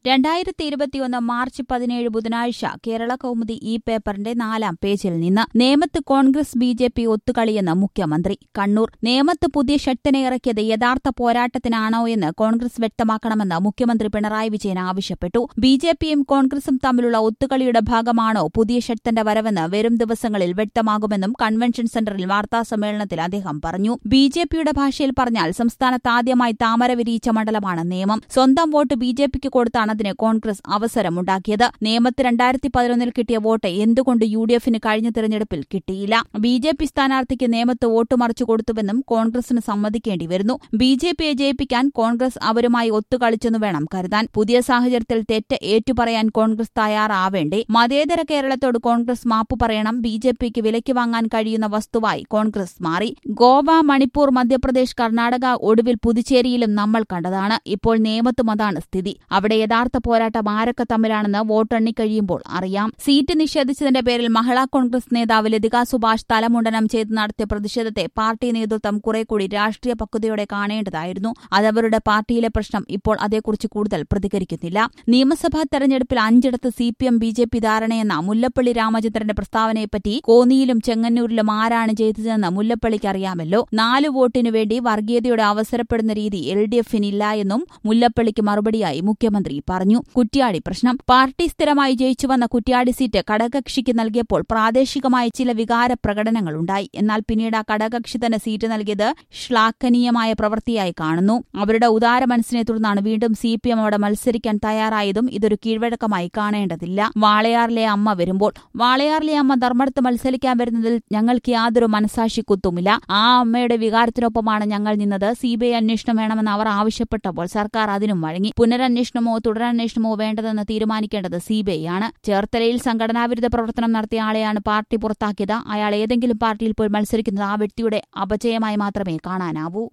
രണ്ടായിരത്തി ഇരുപത്തിയൊന്ന് മാർച്ച് പതിനേഴ് ബുധനാഴ്ച കേരള കൗമുദി ഈ പേപ്പറിന്റെ നാലാം പേജിൽ നിന്ന് നേമത്ത് കോൺഗ്രസ് ബി ജെ പി ഒത്തുകളിയെന്ന് മുഖ്യമന്ത്രി കണ്ണൂർ നേമത്ത് പുതിയ ശക്തനെ ഇറക്കിയത് യഥാർത്ഥ പോരാട്ടത്തിനാണോ എന്ന് കോൺഗ്രസ് വ്യക്തമാക്കണമെന്ന് മുഖ്യമന്ത്രി പിണറായി വിജയൻ ആവശ്യപ്പെട്ടു ബി ജെ പിയും കോൺഗ്രസും തമ്മിലുള്ള ഒത്തുകളിയുടെ ഭാഗമാണോ പുതിയ ശക്തന്റെ വരവെന്ന് വരും ദിവസങ്ങളിൽ വ്യക്തമാകുമെന്നും കൺവെൻഷൻ സെന്ററിൽ വാർത്താസമ്മേളനത്തിൽ അദ്ദേഹം പറഞ്ഞു ബി ജെ പിയുടെ ഭാഷയിൽ പറഞ്ഞാൽ സംസ്ഥാനത്ത് ആദ്യമായി താമര വിരിയിച്ച മണ്ഡലമാണ് നേമം സ്വന്തം വോട്ട് ബി ജെ പിക്ക് കൊടുത്താണ് അതിന് കോൺഗ്രസ് അവസരമുണ്ടാക്കിയത് നേമത്ത് രണ്ടായിരത്തി പതിനൊന്നിൽ കിട്ടിയ വോട്ട് എന്തുകൊണ്ട് യു ഡി എഫിന് കഴിഞ്ഞ തെരഞ്ഞെടുപ്പിൽ കിട്ടിയില്ല ബി ജെ പി സ്ഥാനാർത്ഥിക്ക് നേമത്ത് വോട്ട് മറിച്ചു കൊടുത്തുവെന്നും കോൺഗ്രസിന് സമ്മതിക്കേണ്ടി വരുന്നു ബി ജെ പിയെ ജയിപ്പിക്കാൻ കോൺഗ്രസ് അവരുമായി ഒത്തുകളിച്ചെന്ന് വേണം കരുതാൻ പുതിയ സാഹചര്യത്തിൽ തെറ്റ് ഏറ്റുപറയാൻ കോൺഗ്രസ് തയ്യാറാവേണ്ടേ മതേതര കേരളത്തോട് കോൺഗ്രസ് മാപ്പ് പറയണം ബി ജെ പിക്ക് വിലയ്ക്ക് വാങ്ങാൻ കഴിയുന്ന വസ്തുവായി കോൺഗ്രസ് മാറി ഗോവ മണിപ്പൂർ മധ്യപ്രദേശ് കർണാടക ഒടുവിൽ പുതുച്ചേരിയിലും നമ്മൾ കണ്ടതാണ് ഇപ്പോൾ നേമത്തും അതാണ് സ്ഥിതി അവിടെ യഥാർത്ഥ പോരാട്ടം ആരൊക്കെ തമ്മിലാണെന്ന് വോട്ടെണ്ണിക്കഴിയുമ്പോൾ അറിയാം സീറ്റ് നിഷേധിച്ചതിന്റെ പേരിൽ മഹിളാ കോൺഗ്രസ് നേതാവ് ലതിക സുഭാഷ് തലമുണ്ടനം ചെയ്ത് നടത്തിയ പ്രതിഷേധത്തെ പാർട്ടി നേതൃത്വം കുറെ കൂടി രാഷ്ട്രീയ പക്വതയോടെ കാണേണ്ടതായിരുന്നു അതവരുടെ പാർട്ടിയിലെ പ്രശ്നം ഇപ്പോൾ അതേക്കുറിച്ച് കൂടുതൽ പ്രതികരിക്കുന്നില്ല നിയമസഭാ തെരഞ്ഞെടുപ്പിൽ അഞ്ചിടത്ത് C P M B J P ധാരണയെന്ന മുല്ലപ്പള്ളി രാമചന്ദ്രന്റെ പ്രസ്താവനയെപ്പറ്റി കോന്നിയിലും ചെങ്ങന്നൂരിലും ആരാണ് ചെയ്തതെന്ന് മുല്ലപ്പള്ളിക്ക് അറിയാമല്ലോ നാല് വോട്ടിനു വേണ്ടി വർഗീയതയുടെ അവസരപ്പെടുന്ന രീതി എൽ ഡി എഫിനില്ല എന്നും മുല്ലപ്പള്ളിക്ക് മറുപടിയായി മുഖ്യമന്ത്രി പറഞ്ഞു കുറ്റ്യാടി പ്രശ്നം പാർട്ടി സ്ഥിരമായി ജയിച്ചു വന്ന കുറ്റ്യാടി സീറ്റ് ഘടകകക്ഷിക്ക് നൽകിയപ്പോൾ പ്രാദേശികമായ ചില വികാര പ്രകടനങ്ങളുണ്ടായി എന്നാൽ പിന്നീട് ആ ഘടകകക്ഷി തന്നെ സീറ്റ് നൽകിയത് ശ്ലാഘനീയമായ പ്രവൃത്തിയായി കാണുന്നു അവരുടെ ഉദാര മനസ്സിനെ തുടർന്നാണ് വീണ്ടും സി പി എം അവിടെ മത്സരിക്കാൻ തയ്യാറായതും ഇതൊരു കീഴ്വഴക്കമായി കാണേണ്ടതില്ല വാളയാറിലെ അമ്മ വരുമ്പോൾ വാളയാറിലെ അമ്മ ധർമ്മടത്ത് മത്സരിക്കാൻ വരുന്നതിൽ ഞങ്ങൾക്ക് യാതൊരു മനസാക്ഷി കുത്തുമില്ല ആ അമ്മയുടെ വികാരത്തിനൊപ്പമാണ് ഞങ്ങൾ നിന്നത് സി ബി ഐ അന്വേഷണം വേണമെന്ന് അവർ ആവശ്യപ്പെട്ടപ്പോൾ സർക്കാർ അതിനും വഴങ്ങി പുനരന്വേഷണമോ തുടരന്വേഷണമോ വേണ്ടതെന്ന് തീരുമാനിക്കേണ്ടത് സി ബി ഐ ആണ് ചേർത്തലയിൽ സംഘടനാവിരുദ്ധ പ്രവർത്തനം നടത്തിയ ആളെയാണ് പാർട്ടി പുറത്താക്കിയത് അയാൾ ഏതെങ്കിലും പാർട്ടിയിൽ പോയി മത്സരിക്കുന്നത് ആ വ്യക്തിയുടെ അപജയമായി മാത്രമേ കാണാനാവൂ